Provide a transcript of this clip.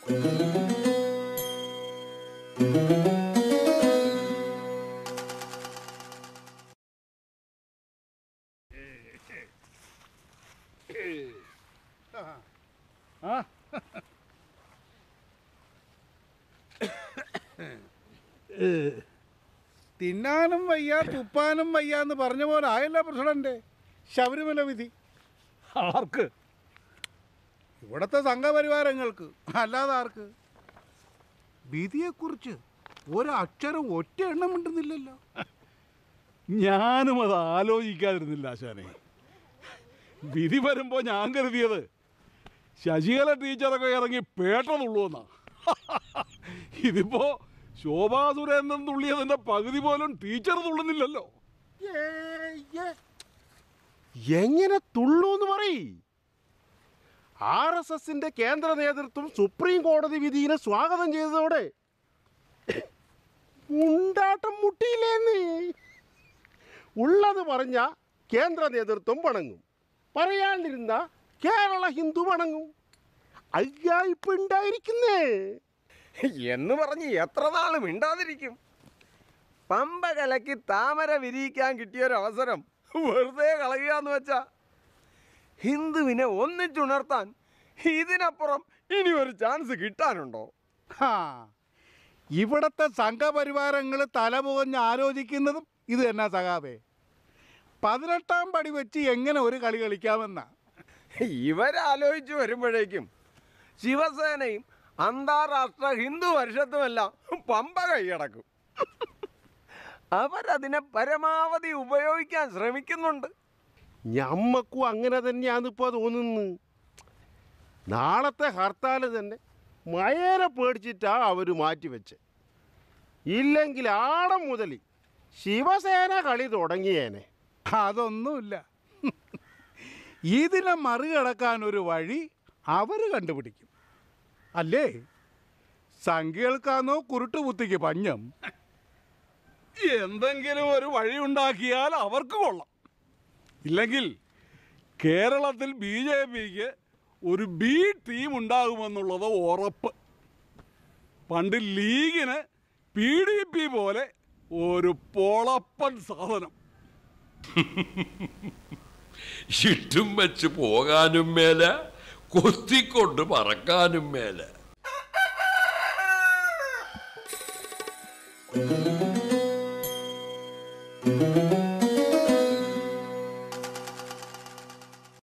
തിന്നാനും വയ്യ തുപ്പാനും വയ്യ എന്ന് പറഞ്ഞ പോലെ ആയല്ല പ്രസിഡന്റ് ശബരിമല വിധി ആർക്ക് ഇവിടുത്തെ സംഘപരിവാരങ്ങൾക്ക് അല്ലാതെ ആർക്ക് വിധിയെക്കുറിച്ച് ഒരക്ഷരം ഒറ്റ എണ്ണം മിണ്ടുന്നില്ലല്ലോ ഞാനും അത് ആലോചിക്കാതിരുന്നില്ല ആശാനെ വിധി വരുമ്പോൾ ഞാൻ കരുതിയത് ശശികല ടീച്ചറൊക്കെ ഇറങ്ങി പേട്ടതുള്ളൂ എന്നാ ഇതിപ്പോ ശോഭാ സുരേന്ദ്രൻ തുള്ളിയതിന്റെ പകുതി പോലും ടീച്ചർ തുള്ളുന്നില്ലല്ലോ എങ്ങനെ തുള്ളൂന്ന് പറയ് ആർ എസ് എസിന്റെ കേന്ദ്ര നേതൃത്വം സുപ്രീം കോടതി വിധിയെ സ്വാഗതം ചെയ്തതോടെ ഉണ്ടാട്ടം മുട്ടിയില്ലേന്ന് ഉള്ളത് പറഞ്ഞ കേന്ദ്ര നേതൃത്വം വണങ്ങും പറയാണ്ടിരുന്ന കേരള ഹിന്ദു വണങ്ങും അയ്യായിപ്പ് ഉണ്ടായിരിക്കുന്നേ എന്ന് പറഞ്ഞ് എത്ര നാൾ മിണ്ടാതിരിക്കും പമ്പ കലക്കി താമര വിരിയിക്കാൻ കിട്ടിയൊരു അവസരം വെറുതെ കളയുക എന്ന് വെച്ചാ ഹിന്ദുവിനെ ഒന്നിച്ചുണർത്താൻ ഇതിനപ്പുറം ഇനി ഒരു ചാൻസ് കിട്ടാനുണ്ടോ ഹാ ഇവിടത്തെ സംഘപരിവാരങ്ങൾ തലപുകഞ്ഞ് ആലോചിക്കുന്നതും ഇത് തന്നെ സഖാവേ പതിനെട്ടാം പടി വെച്ച് എങ്ങനെ ഒരു കളി കളിക്കാമെന്നാ ഇവരാലോചിച്ച് വരുമ്പോഴേക്കും ശിവസേനയും അന്താരാഷ്ട്ര ഹിന്ദു പരിഷത്തുമെല്ലാം പമ്പ കൈയടക്കും അവരതിനെ പരമാവധി ഉപയോഗിക്കാൻ ശ്രമിക്കുന്നുണ്ട് ഞമ്മക്കും അങ്ങനെ തന്നെയാണ് ഇപ്പോൾ തോന്നുന്നത് നാളത്തെ ഹർത്താൽ തന്നെ മയേനെ പേടിച്ചിട്ടാ അവർ മാറ്റിവെച്ച് ഇല്ലെങ്കിൽ ആടം മുതൽ ശിവസേന കളി തുടങ്ങിയേനെ അതൊന്നുമില്ല ഇതിനെ മറികടക്കാൻ ഒരു വഴി അവർ കണ്ടുപിടിക്കും അല്ലേ സംഖ്യകൾക്കാന്നോ കുരുട്ടുകുത്തിക്ക് പഞ്ഞം എന്തെങ്കിലും ഒരു വഴി ഉണ്ടാക്കിയാൽ അവർക്ക് കൊള്ളാം ഇല്ലെങ്കിൽ കേരളത്തിൽ ബി ജെ പിക്ക് ഒരു ബി ടീം ഉണ്ടാകുമെന്നുള്ളത് ഉറപ്പ് പണ്ട് ലീഗിന് പി ഡി പി പോലെ ഒരു പൊളപ്പൻ സാധനം ഇട്ടും വെച്ച് പോകാനും മേല കൊത്തിക്കൊണ്ട് പറക്കാനും മേല